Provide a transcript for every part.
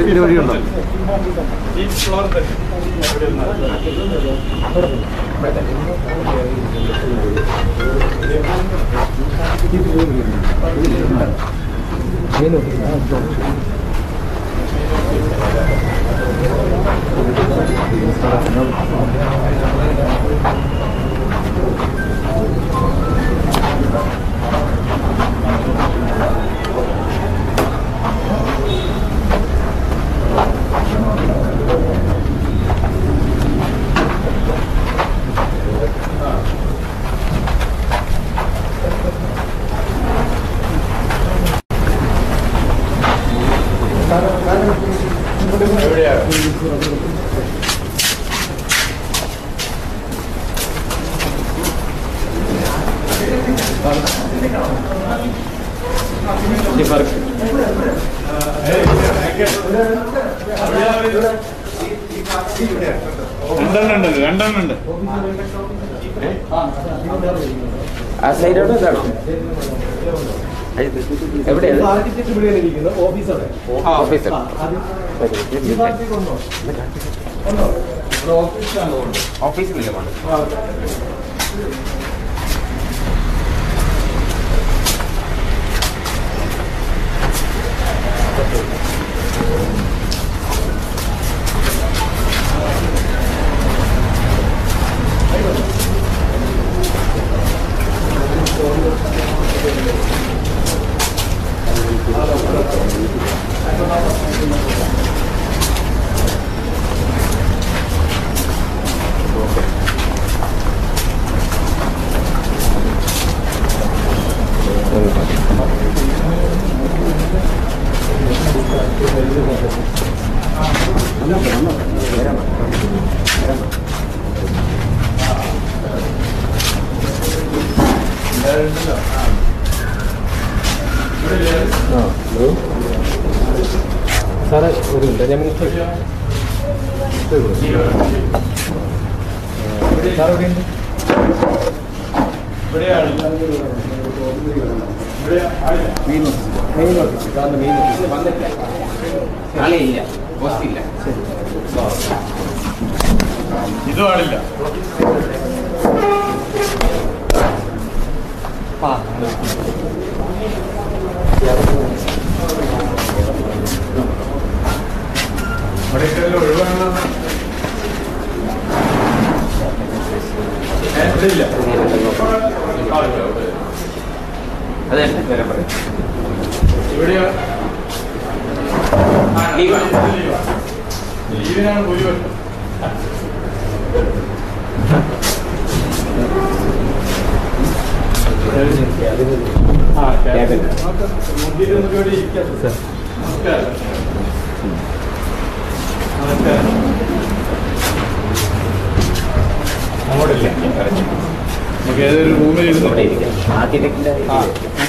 ഇതിന് വഴിയുണ്ടോ ഈ ഫ്ലോർ തന്നെ ഇവിടെ ഇരുന്നാൽ. രണ്ടെണ്ണം ഉണ്ട് രണ്ടെണ്ണം ഉണ്ട് ആ സൈഡോട്ട് ഇതാണോ എവിടെയാണ് ആ ഓഫീസർ ഓഫീസിലല്ലേ പോകണം സാറേ ഒരു മിനിറ്റ് ഞാൻ സാർ എവിടെയുണ്ട് ഇവിടെയാണ് ഇവിടെ ആളില്ല. മെയിൻ ഓഫീസ് മെയിൻ ഓഫീസ് സാറിൻ്റെ മെയിൻ ഓഫീസ് വന്നിട്ടില്ല നാളെ ഇല്ല പോസ്റ്റില്ല ഇതും ആളില്ല ഇവിടെയൊക്കെ ഒഴിവാണ് ഇവിടെ ഇല്ല അതെ വരാൻ പറയും ഇവിടെയോ ലീവാണ്. ലീവിനാണ് ഭൂരിപക്ഷം ആ ക്യാബിൻ മുന്നിലൊന്നും ഇവിടെ ഇരിക്കാം നമസ്കാരം നമസ്കാരം അങ്ങോട്ടില്ല നമുക്ക് ഏതൊരു റൂമിൽ ഇവിടെ ഇരുന്ന് ഇരിക്കാം ആർക്കിടെക്റ്റിന്റെ ആ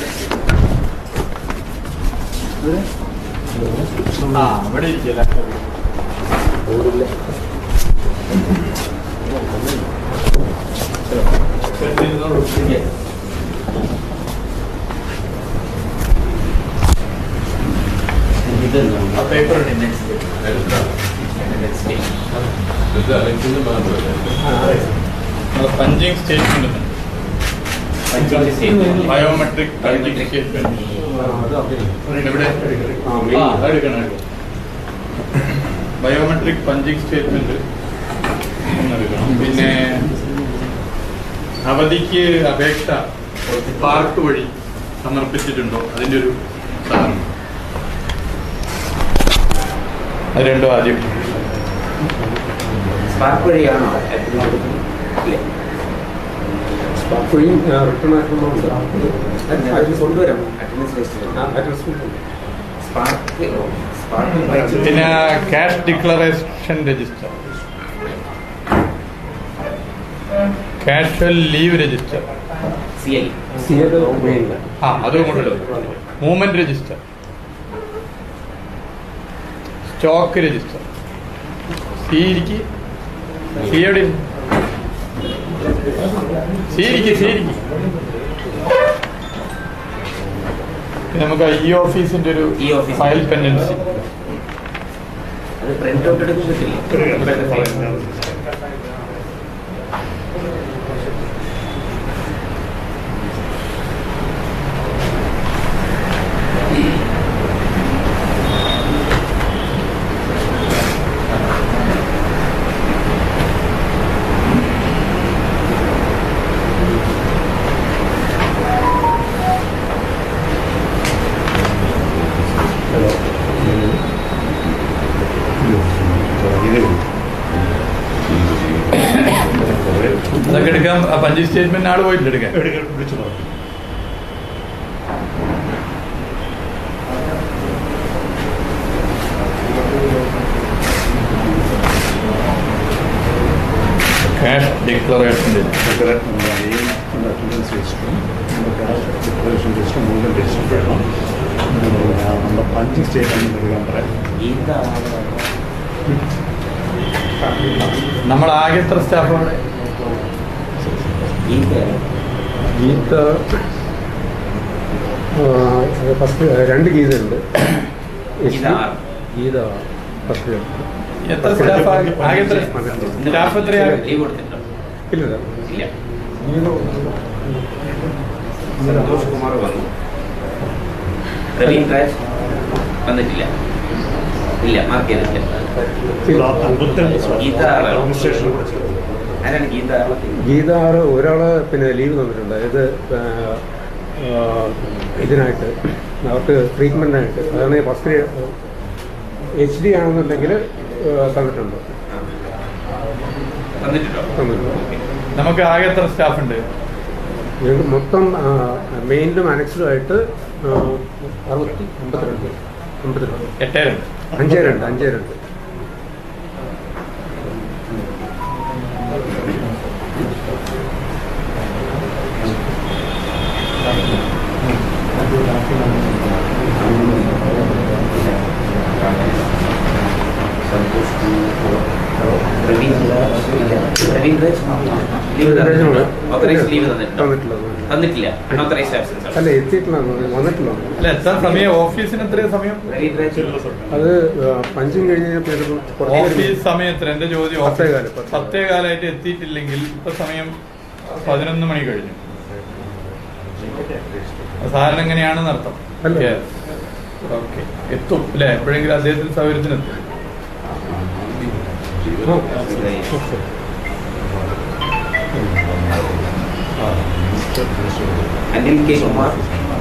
ആ അവിടെ ഇരിക്കല ആ പേപ്പർ ഉണ്ട് next punching statement biometric punching statement ഇവിടെ ആ എടുക്കണം ബയോമെട്രിക് പഞ്ചിങ് സ്റ്റേറ്റ്മെന്റ് എടുക്കണം പിന്നെ അവധിക്ക് അപേക്ഷ പാർക്ക് വഴി സമർപ്പിച്ചിട്ടുണ്ടോ അതിന്റെ ഒരു സാധനം അത് രണ്ടും ആദ്യം സ്പാർക്ക് വഴിയാണോ എത്തുന്നത് ഇല്ലേ അപ്പോഴും റിട്ടേൺ ആക്കുന്നുണ്ട് അത് കൊണ്ടുവരാം അറ്റൻഡൻസ് ലിസ്റ്റ് സ്പാർക്ക് സ്പാർക്ക് പിന്നെ cash declaration register casual leave register C I C A main ആ അതും കൊണ്ടുവരും മൂവ്മെന്റ് രജിസ്റ്റർ സ്റ്റോക്ക് രജിസ്റ്റർ സീരിക്ക് സി എവിടെ സീരിക്ക് സീരിക്ക് പിന്നെ നമുക്ക് ഈ ഓഫീസിന്റെ ഒരു ഈ ഓഫീസ്. ഫയൽ പെൻഡൻസി അത് പ്രിന്റ് ഔട്ട് എടുക്കാൻ പറ്റില്ല അതൊക്കെ എടുക്കാൻ ആ പഞ്ച് സ്റ്റേറ്റ്മെന്റ് ആള് പോയിട്ടുണ്ട് എടുക്കാൻ വിളിച്ചു പറഞ്ഞു ക്യാഷ് ഡിക്ലറേഷൻ അറ്റൻഡൻസ് രജിസ്റ്ററും ഡിക്ലറേഷൻ രജിസ്റ്ററും മുഴുവൻ രജിസ്റ്റർ വേണം നമ്മുടെ പഞ്ചിങ് സ്റ്റേറ്റ്മെന്റ് എടുക്കാൻ പറയാം ഗീത നമ്മൾ ആകെ എത്ര സ്റ്റാഫ് അവിടെ ഗീത ഗീത ഫസ്റ്റ് രണ്ട് ഗീത ഉണ്ട് ഗീത ആറ്. ഗീത ഫസ്റ്റ് എത്ര സ്റ്റാഫ് ആകെ എത്ര സ്റ്റാഫ് എത്രയാണ് ലീവ് കൊടുത്തിട്ടുണ്ടോ ഇല്ല ഇല്ല സന്തോഷ് കുമാർ വന്നു പ്രവീൺ രാജ് വന്നിട്ടില്ല ഇല്ല മാർക്ക് ചെയ്തിട്ടില്ല ഗീത അഡ്മിനിസ്ട്രേഷൻ ആരാണ് ഗീത ഗീത ആറ് ഒരാള് പിന്നെ ലീവ് തന്നിട്ടുണ്ട് അതായത് ആ, ആ, ഇതിനായിട്ട് അവർക്ക് ട്രീറ്റ്മെൻറ്റിനായിട്ട് അതാണ് ഫസ്റ്റ് എച്ച് ഡി ആണെന്നുണ്ടെങ്കിൽ ആ, തന്നിട്ടുണ്ട് വന്നിട്ടുണ്ടോ തന്നിട്ടുണ്ട് നമുക്ക് ആകെ എത്ര സ്റ്റാഫ് ഉണ്ട് ഞങ്ങൾക്ക് മൊത്തം മെയിനിലും അനക്സിലുമായിട്ട് അറുപത്തി അമ്പത്തിരണ്ട് അമ്പത്തിരണ്ട് എട്ടേ രണ്ട് അഞ്ചേ രണ്ട് അഞ്ചേ രണ്ട് സന്തോഷ് കുമാർ പ്രവീൺ പ്രവീൺ രാജ് ലീവ് രാജാണ്. ഓത്തറൈസ് ലീവ് തന്നിട്ടുണ്ടോ തന്നിട്ടില്ല തന്നിട്ടില്ല അൺഓത്തറൈസ്ഡ് ആബ്സെൻസ് അല്ല എത്തിയിട്ടില്ല വന്നിട്ടില്ല അല്ല എത്ര സമയം ഓഫീസിന് എത്ര സമയം പ്രവീൺ രാജ് അത് പഞ്ചും കഴിഞ്ഞ് കഴിഞ്ഞപ്പോൾ ഇത് കുറച്ച് ഓഫീസ് സമയത്തിന് എന്റെ ചോദ്യം ഓഫീസ് പത്തേകാല്, പത്തേ. പത്തേകാലായിട്ട് എത്തിയിട്ടില്ലെങ്കിൽ ഇപ്പൊ സമയം പതിനൊന്ന് മണി കഴിഞ്ഞു സാറിന് എങ്ങനെയാണെന്ന് അർത്ഥം അല്ല. ഓക്കെ എത്തും അല്ലെ എപ്പോഴെങ്കിലും അദ്ദേഹത്തിന് സൗകര്യത്തിന് എത്തും അനിൽ കെ കുമാർ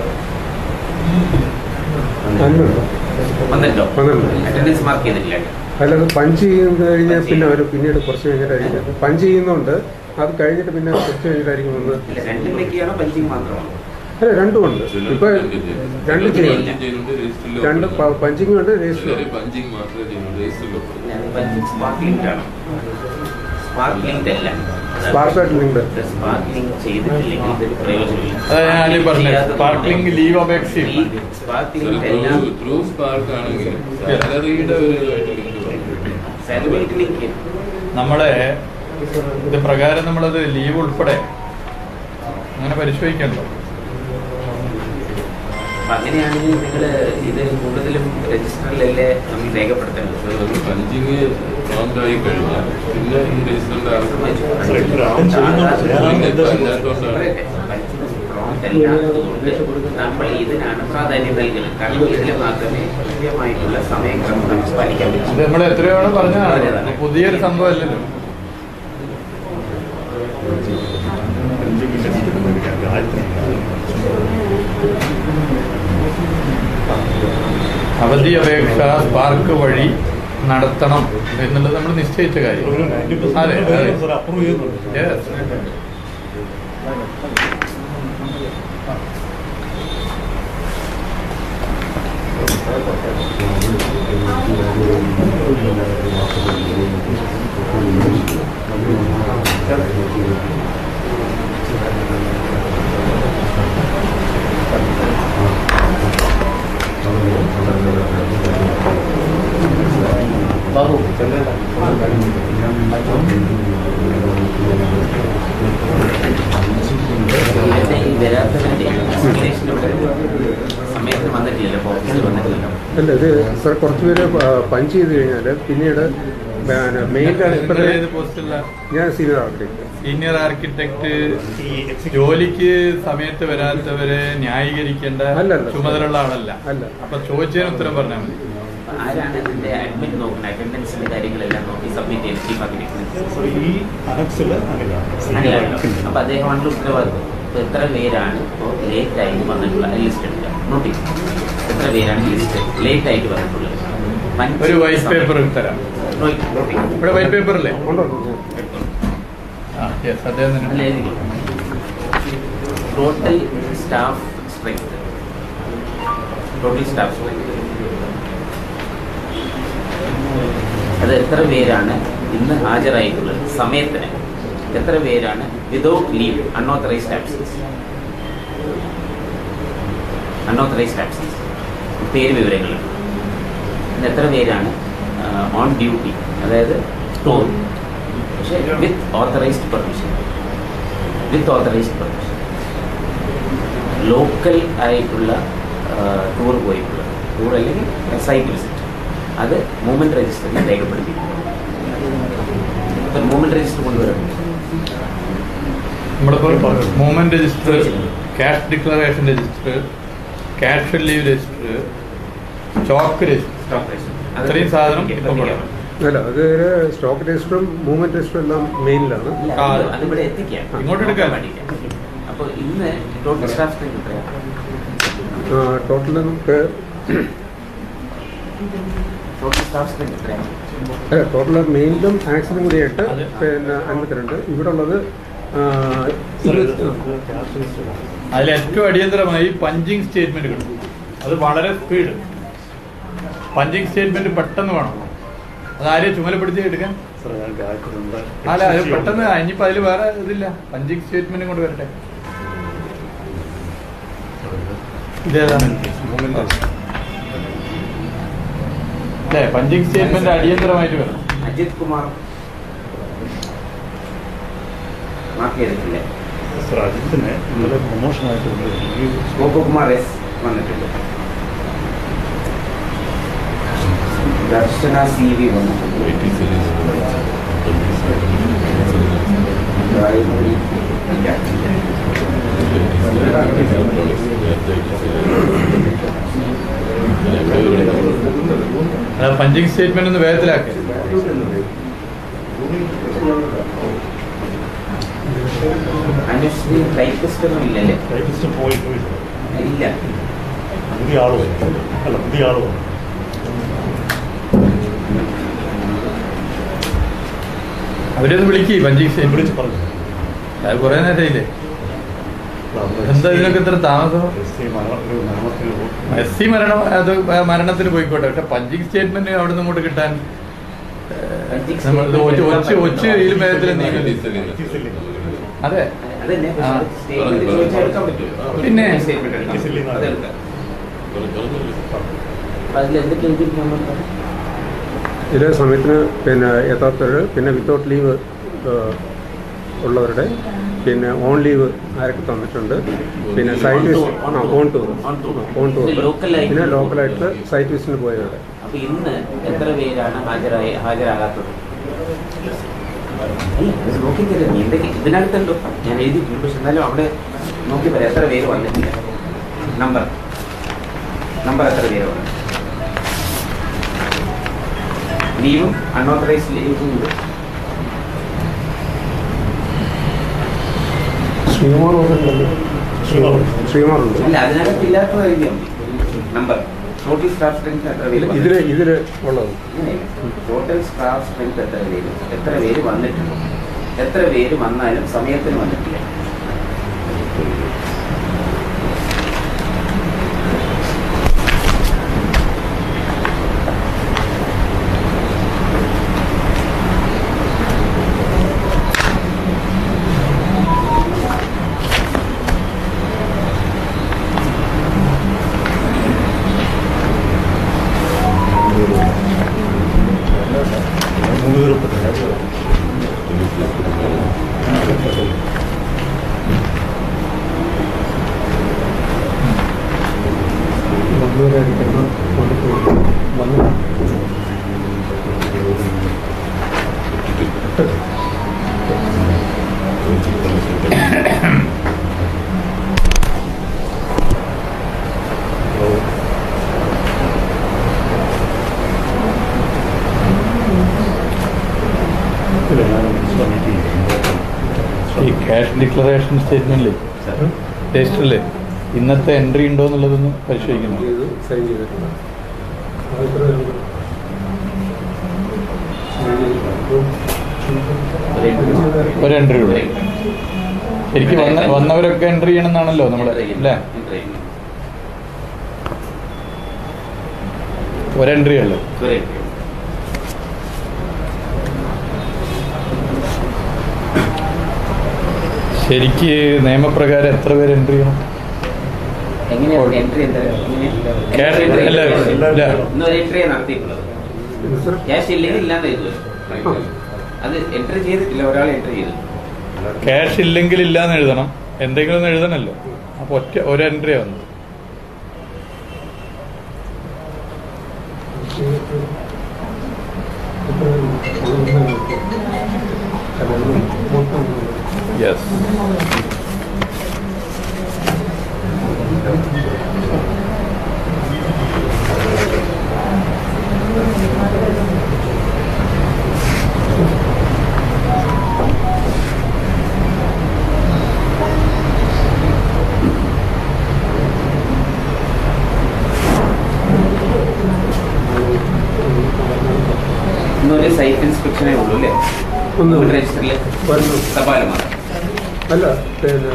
അന്നുണ്ട് വന്നിട്ടുണ്ടോ വന്നിട്ടുണ്ട്. അറ്റൻഡൻസ് മാർക്ക് ചെയ്തിട്ടില്ല അല്ലാതെ പഞ്ച് ചെയ്യുന്നത് കഴിഞ്ഞാൽ പിന്നെ അവർ പിന്നീട് കുറച്ച് കഴിഞ്ഞിട്ടായിരിക്കും പഞ്ച് ചെയ്യുന്നുണ്ട് അത് കഴിഞ്ഞിട്ട് പിന്നെ കുറച്ച് കഴിഞ്ഞിട്ടായിരിക്കും വന്ന് ഇല്ല രണ്ടിലേക്കാണോ പഞ്ചിങ് മാത്രമാണോ അല്ല രണ്ടും ഉണ്ട് ഇപ്പൊ രണ്ട് ചെയ്യും രണ്ട് പഞ്ചിങ് ഉണ്ട് രജിസ്റ്റർ പഞ്ചിങ് മാത്രമേ ചെയ്യുന്നുള്ളൂ രജിസ്റ്ററിലോ പഞ്ചിങ് സ്പാർക്ലിംഗ് ആണ് സ്പാർക്ലിംഗ് അല്ല സ്പാർക്കായിട്ട് ഉണ്ട് സ്പാർക്ലിംഗ് ചെയ്തിട്ടില്ലെങ്കിൽ ഇതൊരു പ്രയോജനമില്ല അതാ ഞാൻ ആദ്യം പറഞ്ഞത് സ്പാർക്ലിംഗ് ലീവ് അപേക്ഷയും സ്പാർക്ലിംഗ് എല്ലാം ത്രൂ സ്പാർക്ക് ആണെങ്കിൽ സാലറിയുടെ ഒരു ഇതുമായിട്ട് ലിങ്ക് പറയും സാലറിക്ക് ലിങ്ക് ചെയ്യും നമ്മളെ ഇത് പ്രകാരം നമ്മളത് ലീവ് ഉൾപ്പെടെ അങ്ങനെ പരിശോധിക്കണ്ടോ അപ്പൊ അങ്ങനെയാണെങ്കിൽ നിങ്ങൾ ഇത് കൂടുതലും രജിസ്റ്ററിലല്ലേ നമ്മൾ രേഖപ്പെടുത്തേണ്ടത് അത് പഞ്ചിങ് പ്രോംപ്റ്റ് ആയി കഴിഞ്ഞാൽ പിന്നെ ഈ രജിസ്റ്ററിന്റെ നമ്മൾ ഇതിനാണ് പ്രാധാന്യം നൽകുന്നത് കാരണം ഇതിൽ മാത്രമേ കൃത്യമായിട്ടുള്ള സമയക്രമം നമുക്ക് പാലിക്കാൻ ഇത് പറ്റൂ നമ്മൾ എത്രയാണ് പറഞ്ഞതാണ് പുതിയൊരു സംഭവം അല്ലല്ലോ അവധി അപേക്ഷ സ്പാർക്ക് വഴി നടത്തണം എന്നുള്ളത് നമ്മൾ നിശ്ചയിച്ച കാര്യം അതെ അതെ അപ്രൂവ് ചെയ്യുന്നുണ്ട് Yes. പിന്നെ ഈ വരാത്തതിന്റെ അപ്ലിക്കേഷൻ ഇവിടെ സമയത്ത് വന്നിട്ടില്ലല്ലോ ഓഫീസിൽ വന്നിട്ടില്ലല്ലോ അല്ല ഇത് സാർ കുറച്ച് പേര് പഞ്ച് ചെയ്ത് കഴിഞ്ഞാൽ പിന്നീട് പിന്നെ മെയിലാണ് ഇപ്പം ഏത് പോസ്റ്റുള്ള ഞാൻ സീനിയർ ആർക്കിടെക്ട് സീനിയർ ആർക്കിടെക്ട് ജോലിക്ക് സമയത്ത് വരാത്തവരെ ന്യായീകരിക്കേണ്ട അല്ല, അല്ല. ചുമതലയുള്ള ആളല്ല അല്ല. അപ്പൊ ചോദിച്ചതിന് ഉത്തരം പറഞ്ഞാൽ മതി ആരാണ് ഇതിന്റെ അഡ്മിറ്റ് നോക്കുന്നത് അറ്റൻഡൻസിന്റെ കാര്യങ്ങളെല്ലാം നോക്കി സബ്മിറ്റ് ചെയ്യുന്നത് ചീഫ് ആർക്കിടെക്ടിന് സോ ഈ അനക്സിൽ അങ്ങനെയാണല്ലോ അപ്പൊ അദ്ദേഹമാണല്ലോ ഉത്തരവാദിത്വം ഇപ്പൊ എത്ര പേരാണ് ഇപ്പോൾ ലേറ്റ് ആയിട്ട് വന്നിട്ടുള്ള ലിസ്റ്റ് എടുക്കുക നോട്ട് ചെയ്യും എത്ര പേരാണ് ലിസ്റ്റ് ലേറ്റ് ആയിട്ട് വന്നിട്ടുള്ളത് വൻ- ഒരു വൈറ്റ് പേപ്പർ തരാം നോട്ട് ചെയ്യും. ഇവിടെ വൈറ്റ് പേപ്പർ അല്ലേ ഉണ്ടോ എടുത്തോളൂ. ആ യെസ് അദ്ദേഹം അതിൽ തന്നെ എഴുതിക്കോ. Total staff strength total staff strength അത് എത്ര പേരാണ് ഇന്ന് ഹാജരായിട്ടുള്ളത് സമയത്തിന് എത്ര പേരാണ് without leave unauthorised absence unauthorised absence പേര് വിവരങ്ങൾ പിന്നെ എത്ര പേരാണ് ഓൺ ഡ്യൂട്ടി അതായത് ടോൾ പക്ഷേ with authorised permission with authorised permission local ആയിട്ടുള്ള ടൂർ പോയിട്ടുള്ള ടൂർ അല്ലെങ്കിൽ സൈറ്റ് വിസിറ്റ് അത് മൂവ്മെന്റ് രജിസ്റ്ററിൽ രേഖപ്പെടുത്തിയിട്ടുണ്ട് ഇപ്പം മൂവ്മെന്റ് രജിസ്റ്റർ കൊണ്ടുവരണം നമ്മളിപ്പോൾ movement register cash declaration register cash leave register stock register stock register ഇത്രയും സാധനം ഇപ്പം കൊണ്ടുവരണം. അല്ല അത് സ്റ്റോക്ക് രജിസ്റ്ററും മൂവ്മെന്റ് രജിസ്റ്ററും എല്ലാം മെയിനിലാണ് ഇല്ല, ആ, അത് അതിവിടെ എത്തിക്കാം ഇങ്ങോട്ട് എടുക്കാം. അപ്പോൾ ഇന്ന് ടോട്ടൽ സ്റ്റാഫ് സ്ട്രെങ്ത് എത്രയാണ് ടോട്ടൽ നമുക്ക് ടോട്ടൽ സ്റ്റാഫ് സ്ട്രെങ്ത് എത്രയാണ് അല്ല ടോട്ടൽ മെയിനിലും ആക്സിലും കൂടിയായിട്ട് അതെ. പിന്നെ അൻപത്തിരണ്ട് ഇവിടെ ഉള്ളത് ആ, ഇരുപത്തി- അതിൽ ഏറ്റവും അടിയന്തരമായി പഞ്ചിങ് സ്റ്റേറ്റ്മെന്റ് കിട്ടും അത് വളരെ സ്പീഡ് പഞ്ചിങ് സ്റ്റേറ്റ്മെന്റ് പെട്ടെന്ന് വേണം അത് ആരെയും ചുമലപ്പെടുത്തി എടുക്കാൻ സാർ ഞാൻ ഗായത്രിയുടെ അല്ല അത് പെട്ടെന്ന് ഇനിയിപ്പോ അതിൽ വേറെ ഇതില്ല പഞ്ചിങ് സ്റ്റേറ്റ്മെന്റ് കൊണ്ട് വരട്ടെ ഇതേതാണ് അല്ലേ പഞ്ചിങ് സ്റ്റേറ്റ്മെന്റ് അടിയന്തരമായിട്ട് വരണം അജിത് കുമാർ മാർക്ക് ചെയ്തിട്ടില്ലേ സാർ അജിത്തിന് ഇന്നലെ പ്രൊമോഷനായിട്ട് ലീവ് ഗോപകുമാർ എസ് വന്നിട്ടുണ്ട് ദർശന സി വി വന്നിട്ടുണ്ട് ഗായത്രി ഇല്ല. അല്ല പഞ്ചിങ് സ്റ്റേറ്റ്മെന്റ് ഒന്ന് വേഗത്തിലാക്കുക അനുശ്രീ ടൈപ്പിസ്റ്റ് ഒന്നും ഇല്ലല്ലേ ടൈപ്പിസ്റ്റ് പോയി പോയി ഇല്ല പുതിയ ആള് വന്നു അല്ല പുതിയ ആള് വന്നു അവരൊന്ന് വിളിക്കേ പഞ്ചിങ് സ്റ്റേറ്റ്മെന്റ് വിളിച്ച് പറഞ്ഞു അത് കുറെ നേരമായില്ലേ എന്താ ഇതിനൊക്കെ ഇത്ര താമസം എസ് സി മരണ- ഒരു മരണത്തിൽ മെസ്സി മരണം അത് മരണത്തിന് പോയിക്കോട്ടെ പക്ഷെ പഞ്ചിങ് സ്റ്റേറ്റ്മെന്റ് അവിടെ നിന്ന് ഇങ്ങോട്ട് കിട്ടാൻ Purchase നമ്മൾ ഇത് ഒച്ച statement ഒച്ച ഒച്ച ഇതിൽ മേഖല നീങ്ങുന്നു അതെ അതന്നെ ആ. സ്റ്റേറ്റ്മെന്റ് ചോദിച്ചാൽ എടുക്കാൻ പറ്റുമോ പിന്നെ. സ്റ്റേറ്റ്മെന്റ് എടുക്കാം അതെടുക്കാം അപ്പൊ അതിൽ എന്തൊക്കെ എഴുതിയിരിക്കാൻ പറ്റും ഇത് സമയത്തിന് പിന്നെ എത്താത്തവർ പിന്നെ വിത്തൗട്ട് ലീവ് ഉള്ളവരുടെ പിന്നെ ഓൺ ലീവ് ആരൊക്കെ തന്നിട്ടുണ്ട് പിന്നെ സൈറ്റ് വിസിറ്റ് ആ on tour On tour. On tour ഇത് local ആയിട്ട് പിന്നെ ലോക്കലായിട്ട് സൈറ്റ് വിസിറ്റിന് പോയവരുടെ അപ്പൊ ഇന്ന് എത്ര പേരാണ് ഹാജരായി ഹാജരാകാത്തത് അല്ല, ഇത് നോക്കി തരാം നീ എന്തൊക്കെ ഇതിനകത്തുണ്ടോ ഞാൻ എഴുതിയിട്ടുണ്ട് പക്ഷെ എന്നാലും അവിടെ നോക്കി പറയാം എത്ര പേര് വന്നിട്ടില്ല നമ്പർ നമ്പർ എത്ര പേര് വന്നു ലീവും അൺഓത്തറൈസ്ഡ് ലീവും ഉണ്ട് ശ്രീകുമാർ വന്നിട്ടുണ്ടല്ലോ ശ്രീകുമാറുണ്ട് അല്ല അതിനകത്ത് ഇല്ലാത്തത് എഴുതിയാൽ മതി നമ്പർ ടോട്ടൽ സ്റ്റാഫ് സ്ട്രെങ്ത് എത്ര പേര് വന്നു? ഇതില് ഇതില് ഉള്ളത് ടോട്ടൽ സ്റ്റാഫ് സ്ട്രെങ്ത് എത്ര പേര് എത്ര പേര് വന്നിട്ടുണ്ട് എത്ര പേര് വന്നാലും സമയത്തിന് വന്നിട്ടില്ല മൂന്ന് പേര് ഇല്ല ഞാൻ ശ്രമിക്കും ഈ ക്യാഷ് ഡിക്ലറേഷൻ സ്റ്റേറ്റ്മെന്റിൽ രജിസ്റ്ററില് ഇന്നത്തെ എൻട്രി ഉണ്ടോ എന്നുള്ളതൊന്ന് പരിശോധിക്കണം ചെയ്ത് സൈൻ ചെയ്തിട്ടുണ്ട് അത് ഇത്ര നമുക്ക് ഒരു എൻട്രി ഉള്ളൂ ശരിക്കും വന്ന വന്നവരൊക്കെ എൻട്രി ചെയ്യണമെന്നാണല്ലോ നമ്മള് അല്ലേ ഒരു എൻട്രി ഉള്ളു ശരിക്ക് നിയമപ്രകാരം എത്ര പേര് എൻട്രി ചെയ്യണം എങ്ങനെയാണ് എൻട്രി എന്താ Cash അല്ല, ഇല്ല. ഇന്നൊരു എൻട്രി നടത്തിയിട്ടുള്ളത് ക്യാഷ് ഇല്ലെങ്കിൽ ഇല്ലാതെ ചെയ്തു അത് എൻട്രി ചെയ്തിട്ടില്ല ഒരാൾ എൻട്രി ചെയ്തു ക്യാഷ് ഇല്ലെങ്കിൽ ഇല്ലാന്ന് എഴുതണം എന്തെങ്കിലും ഒന്ന് എഴുതണല്ലോ അപ്പൊ ഒറ്റ ഒരു എൻട്രി വന്നു യെസ് ഇന്നൊരു സൈറ്റ് ഇൻസ്പെക്ഷനേ ഉള്ളൂ അല്ലേ ഒന്ന് രജിസ്റ്ററിൽ വരുന്നു തപാല മാത്രം അല്ല പിന്നെ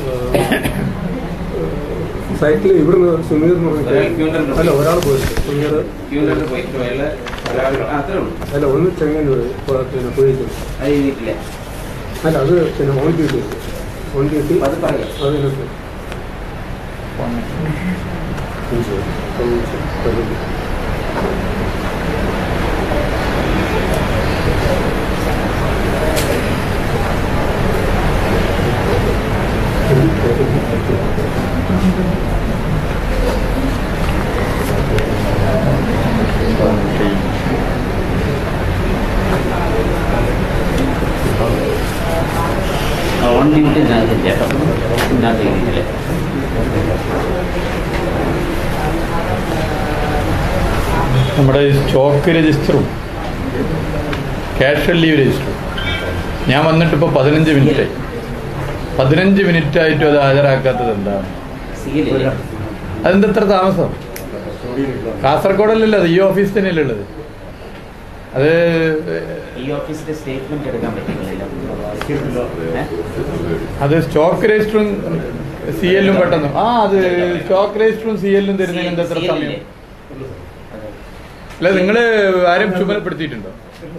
സൈറ്റിൽ ഇവിടുന്ന് സുമീർ എന്ന് ഒരാൾ ക്യൂണ്ടർ പറഞ്ഞിട്ട് അല്ല ഒരാൾ പോയിട്ട് സുമീർ ക്യൂണ്ടറിൽ പോയിട്ട് അയാള് ഒരാൾ ആ, അത്രേ ഉള്ളൂ അല്ല ഒന്ന് ചെങ്ങന്നൂർ പിന്നെ പോയിട്ട് അത് ചെയ്തിട്ടില്ല അല്ല അത് പിന്നെ ഓൺ ഡ്യൂട്ടി ഓൺ ഡ്യൂട്ടി അപ്പൊ അത് പറയാം അതിനകത്ത് ഓൺ ഡ്യൂട്ടി ഇതിനകത്തില്ല കേട്ടോ ഇതിനകത്ത് ചെയ്തിട്ടില്ല നമ്മുടെ ഈ സ്റ്റോക്ക് രജിസ്റ്ററും ക്യാഷ് ലീവ് രജിസ്റ്ററും ഞാൻ വന്നിട്ട് ഇപ്പോൾ പതിനഞ്ച് മിനിറ്റ് പതിനഞ്ച് മിനിറ്റ് ആയിട്ടും അത് ഹാജരാക്കാത്തത് എന്താണ് സീലില്ല അതെന്താ ഇത്ര താമസം കാസർഗോഡല്ലല്ലോ അത് ഈ ഓഫീസ് തന്നെയല്ലേ ഉള്ളത് അത് ഈ ഓഫീസിന്റെ സ്റ്റേറ്റ്മെന്റ് എടുക്കാൻ പറ്റുന്നില്ല ഏ? അത് സ്റ്റോക്ക് രജിസ്റ്ററും സി എല്ലും പെട്ടെന്ന് ആ അത് സ്റ്റോക്ക് രജിസ്റ്ററും സി എല്ലും തരുന്നതിന് എന്താ എത്ര സീൽ സമയം ഇല്ലേ? അല്ല നിങ്ങൾ ആരും ചുമതലപ്പെടുത്തിയിട്ടുണ്ടോ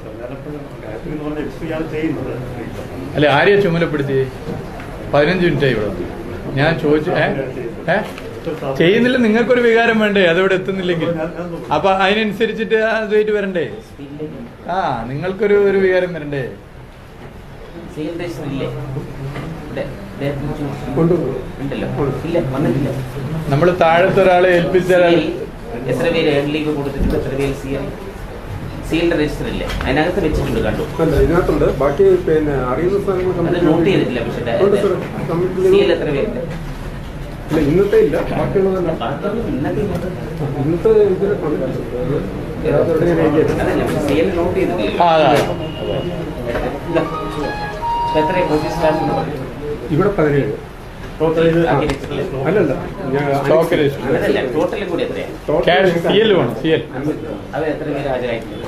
അല്ല ആരെയാ ചുമതലപ്പെടുത്തി പതിനഞ്ച് മിനിറ്റ് ആയി ഇവിടെ ഞാൻ ചോദിച്ചു ഏ ഏ ചെയ്യുന്നില്ല നിങ്ങൾക്കൊരു വികാരം വേണ്ടേ അതിവിടെ എത്തുന്നില്ലെങ്കിൽ അപ്പൊ അതിനനുസരിച്ചിട്ട് അതുമായിട്ട് വരണ്ടേ ആ നിങ്ങൾക്കൊരു ഒരു വികാരം വരണ്ടേ സീൽ രജിസ്റ്റർ ഇല്ലേ ഇവിടെ ഇദ്ദേഹത്തിന് ചു- കൊണ്ടുപോകും ഉണ്ടല്ലോ ഇല്ല വന്നിട്ടില്ല നമ്മൾ താഴത്തെ ഒരാളെ ഏൽപ്പിച്ച ഒരാൾ സീൽ എത്ര പേര് ഏൺ ലീവ് കൊടുത്തിട്ടുണ്ട് എത്ര പേര് സീൽ സീലിന്റെ രജിസ്റ്റർ ഇല്ലേ അതിനകത്ത് വെച്ചിട്ടുണ്ട് കണ്ടു അല്ല ഇതിനകത്തുണ്ട് ബാക്കി പിന്നെ അറിയുന്ന അത് നോട്ട് ചെയ്തിട്ടില്ല പക്ഷേ ഉണ്ട് സാർ കമ്മിറ്റി സീൽ എത്ര പേരുണ്ട് ഇല്ല ഇന്നത്തെ ഇല്ല ബാക്കിയുള്ളതല്ല ബാക്കിയൊന്നും ഇന്നത്തെ ഇല്ല. ഇന്നത്തെ ഇതിൽ കണ്ടിട്ടുണ്ട് അത് ഇതിനകത്ത് എവിടെ ഞാൻ എഴുതിയത് അതല്ല പക്ഷേ സീൽ നോട്ട് ചെയ്തിട്ടില്ല ആ അതാ ഇതാ. ഇപ്പൊ എത്രയാ പോലീസ് സ്റ്റാഫ് എന്ന് പറഞ്ഞു ഇവിടെ പതിനേഴ് ടോട്ടൽ ആക്കി രജിസ്റ്ററിൽ അല്ലല്ല ഞാൻ സ്റ്റോക്ക് രജിസ്റ്റർ അതല്ല ടോട്ടലും കൂടി എത്രയാ ടോട്ടൽ ക്യാഷ് സി എൽ വേണം സി എൽ അത് എത്ര പേര് ഹാജരായിട്ടുണ്ട്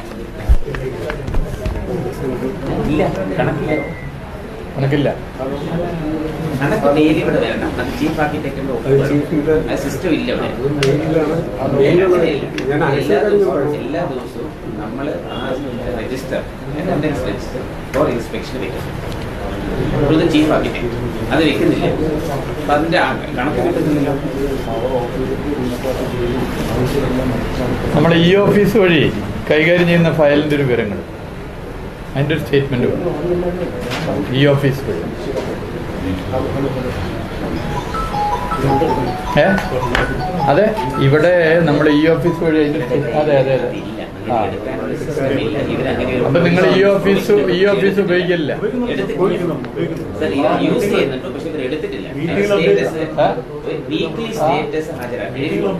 ഇല്ല കണക്കില്ല കണക്കില്ല കണക്ക് ഡെയിലി ഇവിടെ വരണം അത് ചീഫ് ആർക്കിടെക്ടിന്റെ അത് ചീഫിന്റെ അത് സിസ്റ്റം ഇല്ല ഇവിടെ അത് മെയിലാണ് മെയിലുള്ള ഞാൻ എല്ലാ അയച്ചാൽ ദിവസവും എല്ലാ ദിവസവും നമ്മൾ ആ register attendance register for inspection വെക്കും ചീഫ് ആർക്കിടെക്ട് അത് വെക്കുന്നില്ല അപ്പൊ അതിന്റെ ആ കണക്ക് കിട്ടുന്നില്ല നമ്മുടെ ഈ ഓഫീസ് വഴി കൈകാര്യം ചെയ്യുന്ന ഫയലിന്റെ ഒരു വിവരങ്ങൾ അതിന്റെ ഒരു സ്റ്റേറ്റ്മെന്റ് വേണം ഈ ഓഫീസ് വഴി ഏ അതെ ഇവിടെ നമ്മൾ ഈ ഓഫീസ് വഴി അതിന്റെ- അതെ അതെ അതെ ഇല്ല ആ. അങ്ങനെ എടുക്കാനുള്ള സിസ്റ്റം ഇല്ല ഇവരങ്ങനെ ഒരു- അപ്പൊ നിങ്ങൾ ഈ ഓഫീസ് ഈ ഓഫീസ് ഉപയോഗിക്കില്ല എടുത്തിട്ടില്ല. സർ, ഇവർ യൂസ് ചെയ്യുന്നുണ്ട് പക്ഷെ ഇവർ എടുത്തിട്ടില്ല Meeting ൽ സ്റ്റേറ്റസ് ആ? വീക്ക്ലി സ്റ്റേറ്റസ് ഹാജരാക്കി